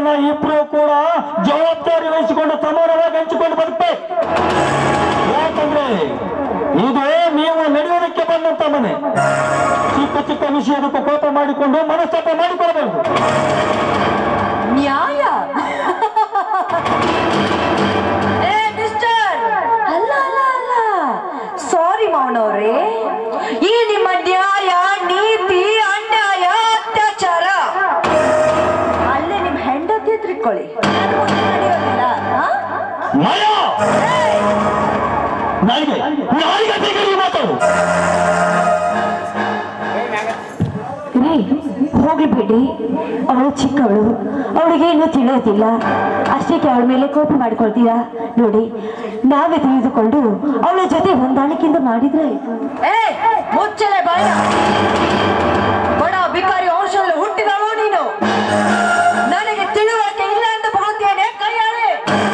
ಮನೆಯನ್ನ ಇಬ್ರು ಕೂಡ ಜವಾಬ್ದಾರಿ ವಹಿಸಿಕೊಂಡು ಸಮಾನವಾಗಿ ಹಂಚಿಕೊಂಡು ಬದುಕಬೇಕು ಯಾಕಂದ್ರೆ ಇದು ನೀವು ನಡೆಯೋದಕ್ಕೆ ಬಂದಂತ ಮನೆ ಚಿಕ್ಕ ಚಿಕ್ಕ ವಿಷಯದಕ್ಕೂ ಕೋಪ ಮಾಡಿಕೊಂಡು ಮನಸ್ತಾಪ ಮಾಡಿಕೊಳ್ಬೇಕು ನ್ಯಾಯ ಏ ಮಿಸ್ಟರ್ ಅಲ್ಲ ಅಲ್ಲ ಅಲ್ಲ ಸಾರಿ ಮೌನವ್ರೆ ಈ ನಿಮ್ಮ ನ್ಯಾಯ ನೀತಿ ಅನ್ಯಾಯ ಅತ್ಯಾಚಾರ ಅಲ್ಲೇ ನಿಮ್ ಹೆಂಡತಿ ತಿಳ್ಕೊಳ್ಳಿ ನಡೆಯೋದಿಲ್ಲ ಆ? ಮಾಯಾ ನಾಯಿಗೆ ನಾಯಿಗೆ ತೆಗೆದು ಮಾತಾಡು ರೀ ಹೋಗ್ಲಿಬಿಡಿ ಅವಳು ಚಿಕ್ಕವಳು ಅವಳಿಗೆ ಇನ್ನೂ ತಿಳಿಯೋದಿಲ್ಲ ಅಷ್ಟಕ್ಕೆ ಅವಳ ಮೇಲೆ ಕೋಪ ಮಾಡ್ಕೊಳ್ತೀರಾ ನೋಡಿ ನಾವೇ ತಿಳಿದುಕೊಂಡು ಅವಳ ಜೊತೆ ಹೊಂದಾಣಿಕೆಯಿಂದ ಮಾಡಿದ್ರೆ ಮುಚ್ಚಲೆ ಬಾಯ ಬಡ ಬಿಕಾರಿ ವಂಶದಲ್ಲಿ ಹುಟ್ಟಿದವಳು ನೀನು ನನಗೆ ತಿಳುವಳಿಕೆ ಇಲ್ಲ ಅಂತ ಬರುತ್ತೇನೆ ಕೈಯಾಳೆ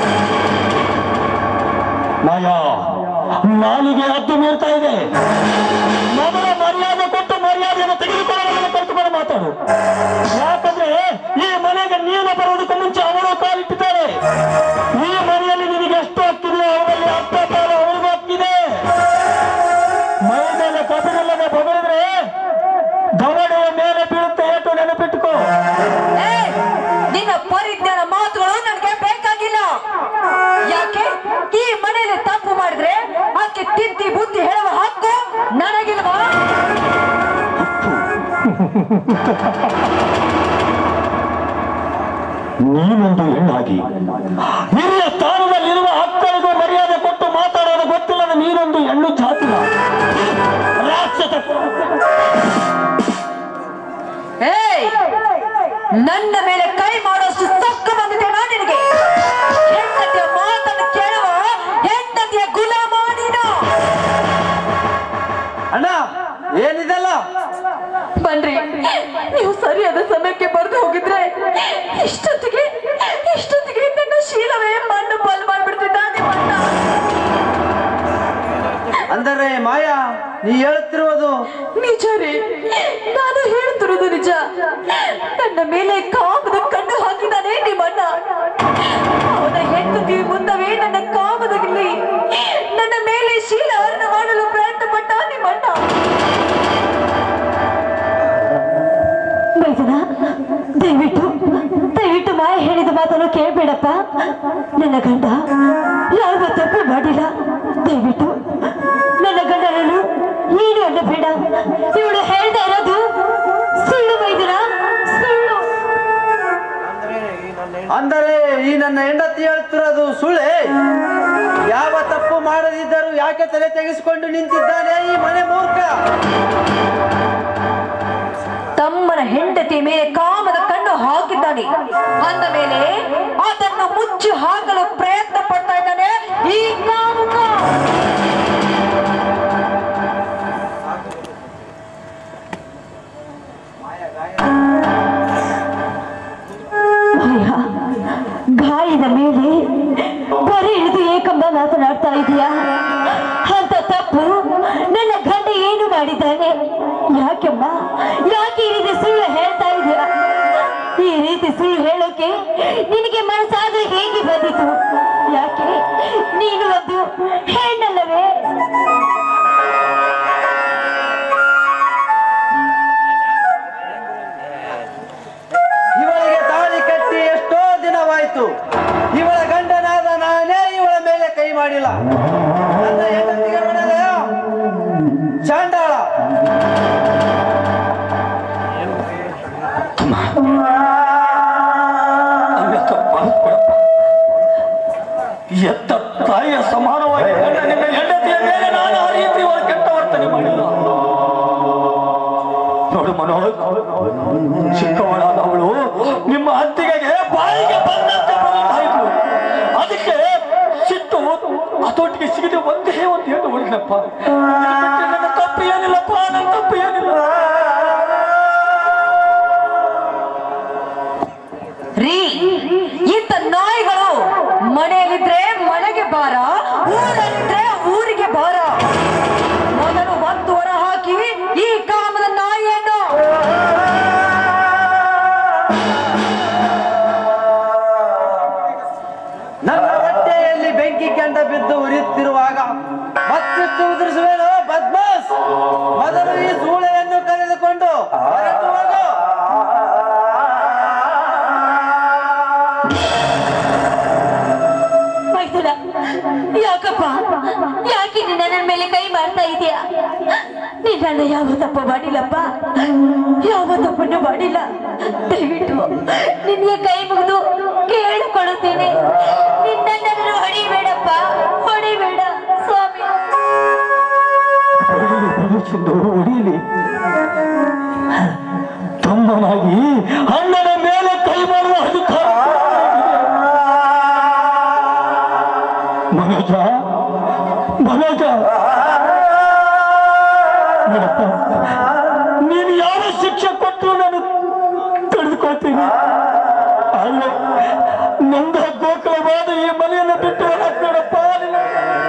ಮಾಯಾ ನಾಲಿಗೆ ಹದ್ದು ಮೀರ್ತಾ ಇದೆ ಮೊದಲ ಮರ್ಯಾದೆ ಕೊಟ್ಟು ಮರ್ಯಾದೆಯನ್ನು ತೆಗೆದುಕೊಳ್ಳೋದನ್ನು ಕಲ್ತುಕೊಂಡು ಮಾತಾಡು ಯಾಕಂದ್ರೆ ಈ ಮನೆಗೆ ನೀನು ಬರುವುದಕ್ಕೂ ಮುಂಚೆ ಅವರು ಕಾಲಿಟ್ಟಿದ್ದಾರೆ ಈ ಮನೆಯಲ್ಲಿ ನಿನಗೆ ಎಷ್ಟು ಹಕ್ಕಿದೆ ಅವರಲ್ಲಿ ಅರ್ಧ ಕಾಲ ಅವರಿಗೂ ಹಕ್ಕಿದೆ ಮೈ ಮೇಲೆ ಕಬಿಲಿಲ್ಲದೆ ಬಗಳಿದ್ರೆ ದವಡೆಯ ಮೇಲೆ ಬೀಳುತ್ತೆ ಏಟು ನೆನಪಿಟ್ಟುಕೋ ಏಯ್! ನಿನ್ನ ಪರಿಜ್ಞಾನ ಮಾತುಗಳು ನನಗೆ ಬೇಕಾಗಿಲ್ಲ ಯಾಕೆ ಈ ಮನೆಯಲ್ಲಿ ತಪ್ಪು ಮಾಡಿದ್ರೆ ಆಕೆ ತಿದ್ದಿ ಬುದ್ಧಿ ಹೇಳುವ ಹಕ್ಕು ನನಗಿಲ್ವಾ ನೀನೊಂದು ಹೆಣ್ಣಾಗಿ ಹಿರಿಯ ಸ್ಥಾನದಲ್ಲಿರುವ ಹಕ್ಕಳಿಗೂ ಮರ್ಯಾದೆ ಕೊಟ್ಟು ಮಾತಾಡೋದು ಗೊತ್ತಿಲ್ಲದ ನೀನೊಂದು ಹೆಣ್ಣು ಜಾತಿನ ರಾಕ್ಷಸ ಏಯ್ ನನ್ನ ಮೇಲೆ ಕೈ ಮಾಡೋಷ್ಟು ಸೊಕ್ಕ ಬಂದಿದೆ ನಾ ನಿನಗೆ ಹೆಂಡತಿಯ ಮಾತನ್ನು ಕೇಳುವ ಹೆಂಡತಿಯ ಗುಲಾಮ ನೀನು ಅಣ್ಣ ಏನಿದೆಲ್ಲ ಬನ್ರಿ ನೀವು ಸರಿಯಾದ ಸಮಯಕ್ಕೆ ಬರೆದು ಹೋಗಿದ್ರೆ ಇಷ್ಟೊತ್ತಿಗೆ ಇಷ್ಟೊತ್ತಿಗೆ ನನ್ನ ಶೀಲವೇ ಮಣ್ಣು ಪಾಲ್ ಮಾಡ್ಬಿಡ್ತಿದ್ದ ನಿಮ್ಮಣ್ಣ ಅಂದರೆ ಮಾಯಾ ನೀ ಹೇಳುತ್ತಿರುವುದು ನಿಜ ರೀ ನಾನು ಹೇಳ್ತಿರೋದು ನಿಜ ನನ್ನ ಮೇಲೆ ಕಾಮದ ಕಣ್ಣು ಹಾಕಿದಾನೆ ನಿಮ್ಮಣ್ಣ ಅವನ ಹೆಂಡತಿ ಮುಂದವೇ ನನ್ನ ಕಾಮದಲ್ಲಿ ನನ್ನ ಮೇಲೆ ಶೀಲ ಅರ್ಣ ಮಾಡಲು ಪ್ರಯತ್ನ ಪಟ್ಟ ನಿಮ್ಮಣ್ಣ ಮೈದನ ದಯವಿಟ್ಟು ದಯವಿಟ್ಟು ಮಾಯ ಹೇಳಿದ ಮಾತನ್ನು ಕೇಳಬೇಡಪ್ಪ ನನ್ನ ಗಂಡ ಯಾವ ತಪ್ಪು ಮಾಡಿಲ್ಲ ದಯವಿಟ್ಟು ನನ್ನ ಗಂಡನನ್ನು ನೀನು ಅನ್ನಬೇಡ ಇವಳು ಹೇಳ್ತಾ ಇರೋದು ಸುಳ್ಳು ಮೈದನ ಸುಳ್ಳು ಅಂದರೆ ಈ ನನ್ನ ಹೆಂಡತಿ ಹೇಳ್ತಿರೋದು ಸುಳ್ಳೆ ಯಾವ ತಪ್ಪು ಮಾಡದಿದ್ದರೂ ಯಾಕೆ ತಲೆ ತೆಗೆಸಿಕೊಂಡು ನಿಂತಿದ್ದಾನೆ ಈ ಮನೆ ಮೂರ್ಖ ತಮ್ಮನ ಹೆಂಡತಿ ಮೇಲೆ ಕಾಮದ ಕಣ್ಣು ಹಾಕಿದ್ದಾನೆ ಅಂದ ಮೇಲೆ ಅದನ್ನು ಮುಚ್ಚಿ ಹಾಕಲು ಪ್ರಯತ್ನ ಪಡ್ತಾ ಇದ್ದಾನೆ ಈ ಕಾಮುಕ ಭಯ ಗಾಯದ ಮೇಲೆ ಬರೀ ಹಿಡಿದು ಏಕಂಬ ಮಾತನಾಡ್ತಾ ಇದೀಯಾ ಅಂತ ತಪ್ಪು ನನ್ನ ಗಂಡ ಏನು ಮಾಡಿದ್ದಾನೆ ಯಾಕೆಮ್ಮ ಯಾಕೆ ಈ ರೀತಿ ಸುಳ್ಳು ಹೇಳ್ತಾ ಇದೀಯಾ ಈ ರೀತಿ ಸುಳ್ಳು ಹೇಳೋಕೆ ನಿನಗೆ ಮನಸ್ಸಾದ್ರೆ ಹೇಗೆ ಬಂದಿತು ಯಾಕೆ ನೀನು ಒಂದು ಹೆಣ್ಣಲ್ಲವೇ ಇವಳಿಗೆ ತಾಳಿ ಕಟ್ಟಿ ಎಷ್ಟೋ ದಿನವಾಯ್ತು ಇವಳ ಗಂಡನಾದ ನಾನೇ ಇವಳ ಮೇಲೆ ಕೈ ಮಾಡಿಲ್ಲ ನನ್ನ ಹೆಂಡತಿಗೆ ಬಿಡದೆಯ ಚಾಂಡಾಳ ಎತ್ತ ತಾಯಿಯ ಸಮಾನವಾಗಿ ಕಂಡ ನಿನ್ನ ಹೆಂಡತಿಯ ಮೇಲೆ ನಾನು ಆ ರೀತಿ ಒಂದು ಕೆಟ್ಟ ವರ್ತನೆ ಮಾಡಿಲ್ಲ ನೋಡು ಮನೋಜ್ ಚಿಕ್ಕವಳಾದವಳು ನಿಮ್ಮ ಅತ್ತಿಗೆಗೆ ಬಾಯಿಗೆ ಬಂದಂತೆ ಬರುತ್ತಾ ಇದ್ಲು ಅದಕ್ಕೆ ಸಿಟ್ಟು ಹತೋಟಿಗೆ ಸಿಗದೆ ಒಂದೇ ಒಂದು ಹೇಳು ಹೊಡೆದಪ್ಪ ನನ್ನ ತಪ್ಪು ಏನಿಲ್ಲಪ್ಪ ನನ್ನ ತಪ್ಪು ಏನಿಲ್ಲ ರೀ ಇಂಥ ನಾಯಿಗಳು ಮನೆಯಲ್ಲಿದ್ರೆ ಮನೆಗೆ ಬಾರ ಊರಲ್ಲಿದ್ರೆ ಊರಿಗೆ ಬಾರ ಮೊದಲು ಒಂದು ಹೊರ ಹಾಕಿ ಈ ಕಾಮದ ನಾಯಿಯನ್ನು ಎದ್ದು ಉರಿಯುತ್ತಿರುವಾಗ ಮತ್ತಿಷ್ಟು ಉದುರಿಸುವೇನು ಬದ್ಮಾಸ್ ಮೊದಲು ಈ ಸೂಳೆಯನ್ನು ಕರೆದುಕೊಂಡು ಹೊರಟು ಹೋಗು ಮೈದುನ ಯಾಕಪ್ಪ ಯಾಕೆ ನೀನು ನನ್ನ ಮೇಲೆ ಕೈ ಮಾಡ್ತಾ ಇದೀಯಾ ನಿನ್ನ ಯಾವ ತಪ್ಪು ಮಾಡಿಲ್ಲಪ್ಪ ಯಾವ ತಪ್ಪನ್ನು ಮಾಡಿಲ್ಲ ದಯವಿಟ್ಟು ನಿನಗೆ ಕೈ ಮುಗಿದು ಕೇಳಿಕೊಳ್ಳುತ್ತೇನೆ ನಿನ್ನನ್ನು ಹೊಡಿಬೇಡಪ್ಪ ಹೊಡಿಬೇಡ ಸ್ವಾಮಿ ಹೊಡೀಲಿ ಪ್ರಭುಚಂದು ಹೊಡೀಲಿ ತಮ್ಮನಾಗಿ ಅಣ್ಣನ ಮೇಲೆ ಕೈ ಮಾಡುವ ಅಧಿಕಾರ ಮನೋಜ ಮನೋಜ ನೋಡಪ್ಪ ನೀನು ಯಾವ ಶಿಕ್ಷೆ ಕೊಟ್ಟರು ನಾನು ತಡೆದುಕೊಳ್ತೀನಿ ಅಲ್ಲ ನಂದ ಗೋಕುಲವಾದ ಈ ಮನೆಯನ್ನು ಬಿಟ್ಟು ಹಾಕ್ಬೇಡಪ್ಪ ನೀನು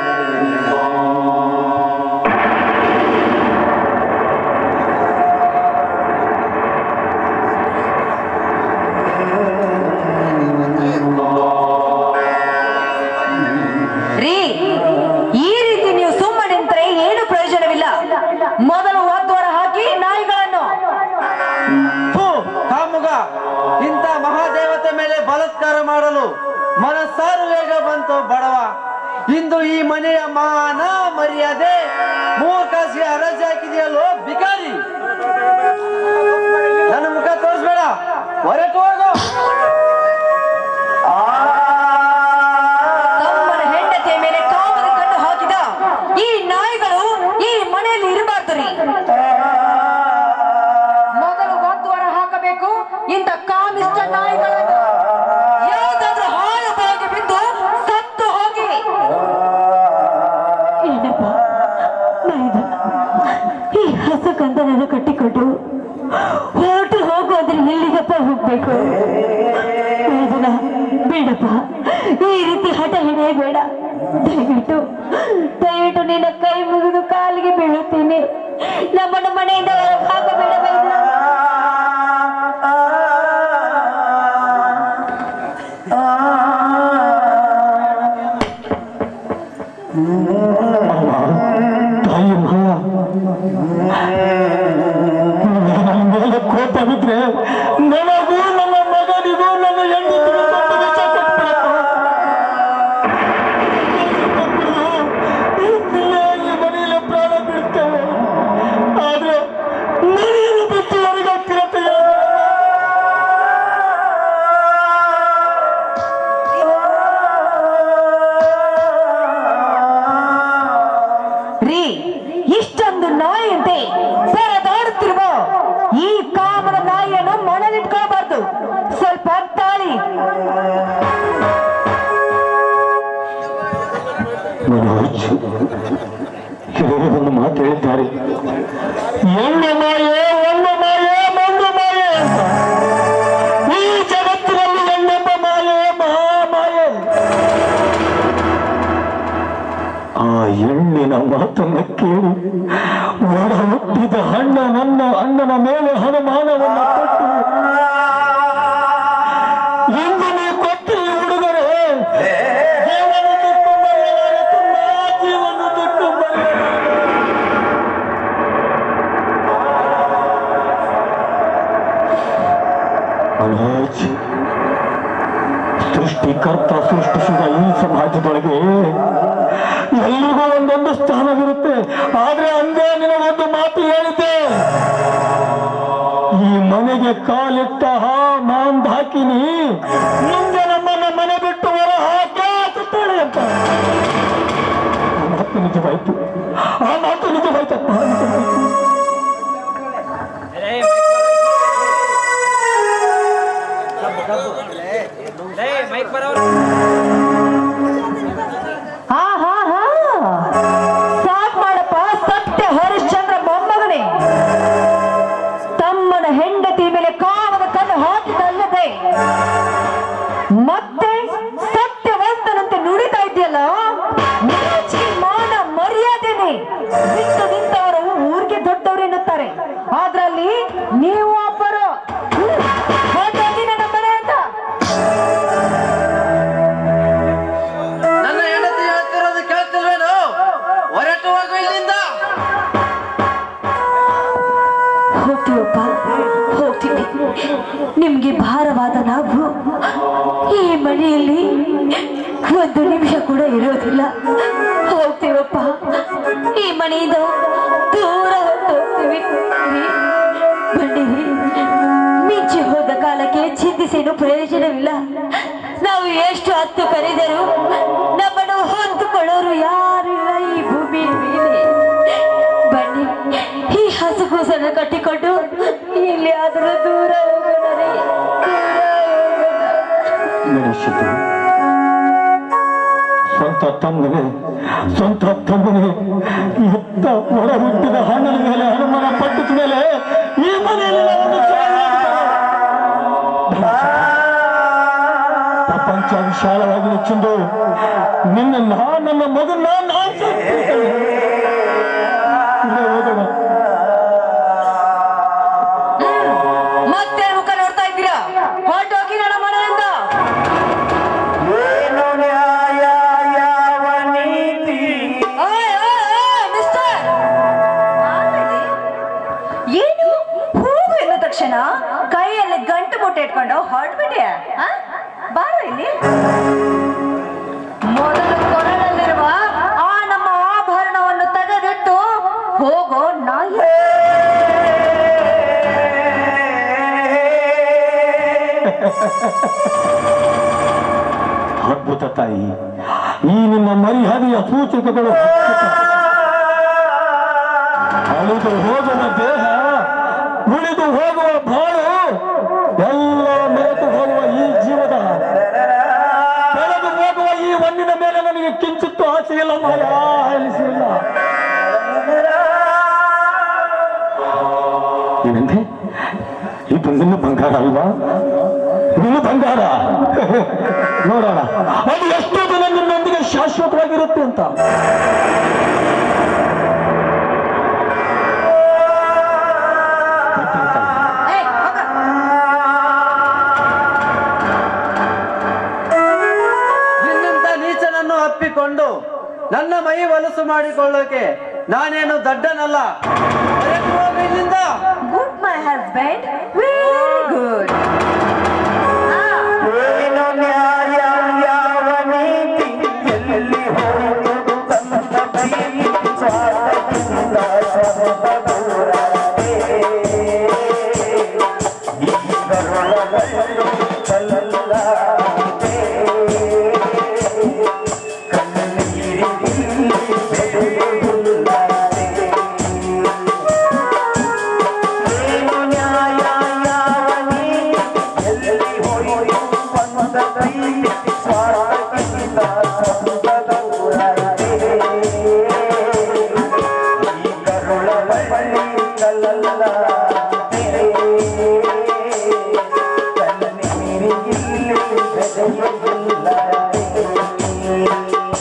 ರೀ ಈ ರೀತಿ ನೀವು ಸುಮ್ಮನೆ ನಿಂತರೆ ಏನು ಪ್ರಯೋಜನವಿಲ್ಲ ಮೊದಲು ವಾದ್ವಾರ ಹಾಕಿ ನಾಯಿಗಳನ್ನು ಥು, ಕಾಮುಗ ಇಂಥ ಮಹಾದೇವತೆ ಮೇಲೆ ಬಲಾತ್ಕಾರ ಮಾಡಲು ಮನಸ್ಸಾರು ವೇಗ ಬಂತು ಬಡವ ಇಂದು ಈ ಮನೆಯ ಮಾನ ಮರ್ಯಾದೆ ಮೂರ್ಖಾಸಿಗೆ ಅರಜಿ ಹಾಕಿದೆಯಲ್ಲೋ ಬಿಕಾರಿ ನನ್ನ ಮುಖ ತೋರಿಸ್ಬೇಡ ಹೊರಟು ಹೋಗು ತಮ್ಮನ ಹೆಂಡತಿಯ ಮೇಲೆ ಕಾಮದ ಕಣ್ಣು ಹಾಕಿದ ಈ ನಾಯಿಗಳು ಈ ಮನೆಯಲ್ಲಿ ಇರಬಾರ್ದು ರೀ ಮೊದಲು ವಾದ್ವಾರ ಹಾಕಬೇಕು ಇಂಥ ಕಾಮಿಷ್ಟ ನಾಯಿಗಳನ್ನು ಯಾವುದಾದ್ರೂ ಹಾಳು ಬಾಗಿ ಬಿದ್ದು ಸತ್ತು ಹೋಗಿ ಏನಪ್ಪ ನಾಯಿದ ಈ ಹಸು ಕಂದನನ್ನು ಕಟ್ಟಿಕೊಂಡು ಹೊರಟು ಹೋಗು ಅಂದ್ರೆ ಎಲ್ಲಿಗಪ್ಪ ಹೋಗ್ಬೇಕು ಇದನ್ನ ಬೇಡಪ್ಪ ಈ ರೀತಿ ಹಠ ಹಿಡಿಯ ಬೇಡ ದಯವಿಟ್ಟು ದಯವಿಟ್ಟು ನಿನ್ನ ಕೈ ಮುಗಿದು ಕಾಲಿಗೆ ಬೀಳುತ್ತೀನಿ ನಮ್ಮನ್ನ ಮನೆಯಿಂದ ಹೊರಗೆ ಹಾಕಬೇಡ ಬೈದ್ರ ತಾಯಿ ಮಗ ನನ್ನ ಮೇಲೆ ಕೋಪ ಬಿದ್ರೆ ನನಗೂ ನನ್ನ ಮಗನಿಗೂ ನನ್ನ ಹೆಂಡತಿಗೂ ದೊಡ್ಡ ವಿಷ ಕೊಟ್ಬಿಡಪ್ಪ. ಇಲ್ಲೇ ಈ ಮನೆಯಲ್ಲಿ ಪ್ರಾಣ ಬಿಡ್ತೇವೆ ಆದ್ರೆ ಮನೆಯನ್ನು ಬಿಟ್ಟು ಹೊರಗಾಗ್ತಿರತ್ತೆ ರೀ ಇಷ್ಟೊಂದು ನಾಯಿಯಂತೆ ಪರದಾಡುತ್ತಿರುವ ಈ ಕಾಮದ ನಾಯಿಯನ್ನು ಮನಲಿಟ್ಕೊಳ್ಬಾರ್ದು ಸ್ವಲ್ಪ ತಾಳಿ ಮನೋಜ್ ಕೆಲವರು ಒಂದು ಮಾತು ಹೇಳಿದ್ದಾರೆ ಎಣ್ಣೆ ಮಾಯೆ ಒಂದು ಮಾಯೆ ಮಂದು ಮಾಯೆ ಅಂತ ಈ ಜಗತ್ತಿನಲ್ಲಿ ಎಣ್ಣೆಂಬ ಮಾಯೆ ಮಹಾಮಾಯೆ ಆ ಹೆಣ್ಣಿನ ಮಾತನ್ನ ಕೇಳಿ ಒಡ ಹುಟ್ಟಿದ ಅಣ್ಣ ನನ್ನ ಅಣ್ಣನ ಮೇಲೆ ಹನುಮಾನವನ್ನು ಕೊಟ್ಟು ಇಂದು ನೀ ಕೊಟ್ಟು ಈ ಹುಡುಗರು ಜೀವನ ಬಿಟ್ಟು ಮರೆಯಲಾಯಿತು, ನಾ ಜೀವನ ಬಿಟ್ಟು ಮರೆಯಲಾಯಿತು. ಮನೋಜ್ ಸೃಷ್ಟಿಕರ್ತ ಸೃಷ್ಟಿಸಿದ ಈ ಸಮಾಜದೊಳಗೆ ಎಲ್ಲಿಗೂ ಒಂದೊಂದು ಸ್ಥಾನವಿರುತ್ತೆ ಆದ್ರೆ ಅಂದೇ ನಿನಗೊಂದು ಮಾತು ಹೇಳಿದ್ದೆ ಈ ಮನೆಗೆ ಕಾಲಿಟ್ಟ ಹಾ ಮಾಂದ್ ಹಾಕಿನಿ ಮುಂದೆ ನಮ್ಮನ್ನ ಮನೆ ಬಿಟ್ಟು ಹೊರ ಹಾಕೇ ಹಾಕುತ್ತಾಳೆ ಅಂತ ಆ ಮಾತು ನಿಜವಾಯ್ತು ಆ ಮಾತು ನಿಜವಾಯ್ತಪ್ಪ ನಿಜವಾಯ್ತು. ಹಾ ಹಾ ಹಾ ಸಾಕ್ ಮಾಡಪ್ಪ ಸತ್ಯ ಹರಿಶ್ಚಂದ್ರ ಮೊಮ್ಮಗನೇ ತಮ್ಮನ ಹೆಂಡತಿ ಮೇಲೆ ಕಾಮದ ಕಣ್ಣು ಹಾಕಿದಲ್ಲದೆ ಮತ್ತೆ ಸತ್ಯವಂತನಂತೆ ನುಡಿತಾ ಇದೆಯಲ್ಲ ನಾಚಿಕೆ ಮಾನ ಮರ್ಯಾದೆನೆ ಬಿಟ್ಟು ನಿಂತವರು ಊರಿಗೆ ದೊಡ್ಡವರು ಎನ್ನುತ್ತಾರೆ ಅದ್ರಲ್ಲಿ ನೀವು ಒಬ್ಬರು ಹೊರಟೋಗಿ ನನ್ನ ಮನೆಯಿಂದ ನನ್ನ ಹೆಂಡತಿ ಹೇಳ್ತಿರೋದು ಕೇಳ ಈ ಮನೆಯಲ್ಲಿ ಒಂದು ನಿಮಿಷ ಕೂಡ ಇರೋದಿಲ್ಲ ಹೋಗ್ತೀವಪ್ಪ ಈ ಮನೆಯಿಂದ ದೂರ ಹೊತ್ತು ಹೋಗ್ತೀವಿ ರೀ, ಬನ್ನಿರಿ ಮಿಂಚಿ ಹೋದ ಕಾಲಕ್ಕೆ ಚಿಂತಿಸೇನು ಪ್ರಯೋಜನವಿಲ್ಲ ನಾವು ಎಷ್ಟು ಹತ್ತು ಕರೆದರೂ ನಮ್ಮನ್ನು ಹೊತ್ತುಕೊಳ್ಳೋರು ಯಾರು ಇಲ್ಲ ಈ ಭೂಮಿ ಮೇಲೆ ಬನ್ನಿ ಈ ಹಸುಗೂಸನ್ನು ಕಟ್ಟಿಕೊಂಡು ಇಲ್ಲಿ ಆದರೂ ದೂರ ಹೋಗೋಣ ರೀ ದೂರ ಹೋಗೋಣ ಗಣೇಶಿತು ಸ್ವಂತ ತಮ್ಮನೆ ಸ್ವಂತ ತಮ್ಮನೆ ಎತ್ತ ಹೊರ ಹುಟ್ಟಿದ ಹಣ್ಣನ ಮೇಲೆ ಹನುಮಾನ ಪಟ್ಟಿದ ಮೇಲೆ ಈ ಮನೆಯಲ್ಲಿ ನಾವೊಂದು ಪ್ರಪಂಚ ವಿಶಾಲವಾಗಿ ಚಿಂದು ನಿನ್ನ ನನ್ನ ಮಗನ್ನ ನಾನ್ ಸಾಕ್ತೀನಿ. ಇಲ್ಲೇ ಹೋಗೋಣ ಮತ್ತೆ ಮುಖ ನೋಡ್ತಾ ಇದ್ದೀರಾ ಹೊರಟೋಗಿ ನನ್ನ ಮನೆಯಿಂದ ಏನು ನ್ಯಾಯ ಯಾವ ನೀತಿ ಓಯ್, ಓಯ್, ಓಯ್, ಮಿಸ್ಟರ್! ಏನು ಹೂವು ಎಂದ ತಕ್ಷಣ ಕೈಯಲ್ಲಿ ಗಂಟು ಮುಟ್ಟೆ ಇಟ್ಕೊಂಡು ಹೊರಟ್ಬಿಟ್ಟಿಯ ಬಾರ ಇಲ್ಲಿ ಮೊದಲು ಕೊರಳಲ್ಲಿರುವ ಆ ನಮ್ಮ ಆಭರಣವನ್ನು ತೆಗೆದಿಟ್ಟು ಹೋಗೋ ನಾಯಿ ಅದ್ಭುತ ತಾಯಿ ಈ ನಿನ್ನ ಮರ್ಯಾದೆಯ ಸೂಚಕಗಳು ಅದ್ಭುತ. ಅಳಿದು ಹೋಗುವ ದೇಹ ಉಳಿದು ಹೋಗುವ ಬಾಳು ಎಲ್ಲ ಮೆರೆತು ಹೋಗುವ ಈ ಜೀವದ ಬೆಳೆದು ಹೋಗುವ ಈ ಮಣ್ಣಿನ ಮೇಲೆ ನನಗೆ ಕಿಂಚಿತ್ತು ಆಸೆ ಇಲ್ಲ ಮಾಯ ಅನಿಸಿಲ್ಲ ಏನಂದ್ರೆ ಇದು ನಿನ್ನ ಬಂಗಾರ ಅಲ್ವಾ ನಿನ್ನ ಬಂಗಾರ ನೋಡೋಣ ಅದು ಎಷ್ಟು ದಿನ ನಿನ್ನೊಂದಿಗೆ ಶಾಶ್ವತವಾಗಿರುತ್ತೆ ಅಂತ ಏಯ್, ಹೋಗ. ನಿನ್ನಂತ ನೀಚನನ್ನು ಅಪ್ಪಿಕೊಂಡು ನನ್ನ ಮೈ ಹೊಲಸು ಮಾಡಿಕೊಳ್ಳೋಕೆ ನಾನೇನು ದಡ್ಡನಲ್ಲ ಹೊರಟು ಹೋಗು ಇಲ್ಲಿಂದ good my husband very good ಏನು ನ್ಯಾಯ ಯಾವ ನೀತಿ ಎಲ್ಲಿ ಹೋಗುವುದು ತನ್ನ ಪ್ರೀತಿ ಸ್ವಾರ್ಥದಿಂದ ಸಮದ ದೂರವೇ. ಈ ಕರುಳಗಳು ಕಲ್ಲಲ್ಲವೇ. ಕಣ್ಣೀರಿನಲ್ಲಿ ಬೆಳೆಯುವುದಿಲ್ಲವೇ. ಏನು ನ್ಯಾಯ ಯಾವ ನೀತಿ ಎಲ್ಲಿ ಹೋಯಿತು ಸ್ವಂತ ಪ್ರೀತಿ ಸ್ವಾರ್ಥಕ್ಕಿಂತ ಸ್ವಂತದ ಊರೇ. ಈ ಕರುಳ ಬಳ್ಳಿ ಕಲ್ಲಲ್ಲವೇ. ಕಣ್ಣೀರಿಗಿಲ್ಲಿ ಬೆದೆಯುವುದಿಲ್ಲವೇ.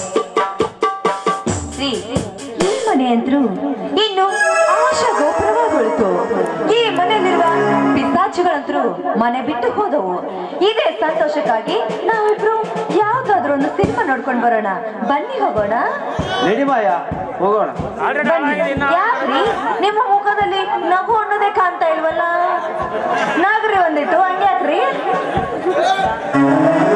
ರೀ ಈ ಮನೆ ಅಂದ್ರು ಇನ್ನು ಆಶಾ ಗೋಪುರವಾಗೊಳಿತು ಈ ಮನೆಯಲ್ಲಿರುವ ಪಿಸಾಚುಗಳಂತರೂ ಮನೆ ಬಿಟ್ಟು ಹೋದವು ಇದೇ ಸಂತೋಷಕ್ಕಾಗಿ ನಾವಿಬ್ರು ಯಾವ್ದಾದ್ರು ಒಂದು ಸಿನಿಮಾ ನೋಡ್ಕೊಂಡು ಬರೋಣ ಬನ್ನಿ ಹೋಗೋಣ ನಡಿ ಮಾಯ ಹೋಗೋಣ ಬನ್ನಿ ಯಾಕ್ರಿ ನಿಮ್ಮ ಮುಖದಲ್ಲಿ ನಗು ಅನ್ನೋದೇ ಕಾಣ್ತಾ ಇಲ್ವಲ್ಲ ನಾಗ್ರಿ ಒಂದಿಟ್ಟು ಹಂಗ್ಯಾಕ್ರಿ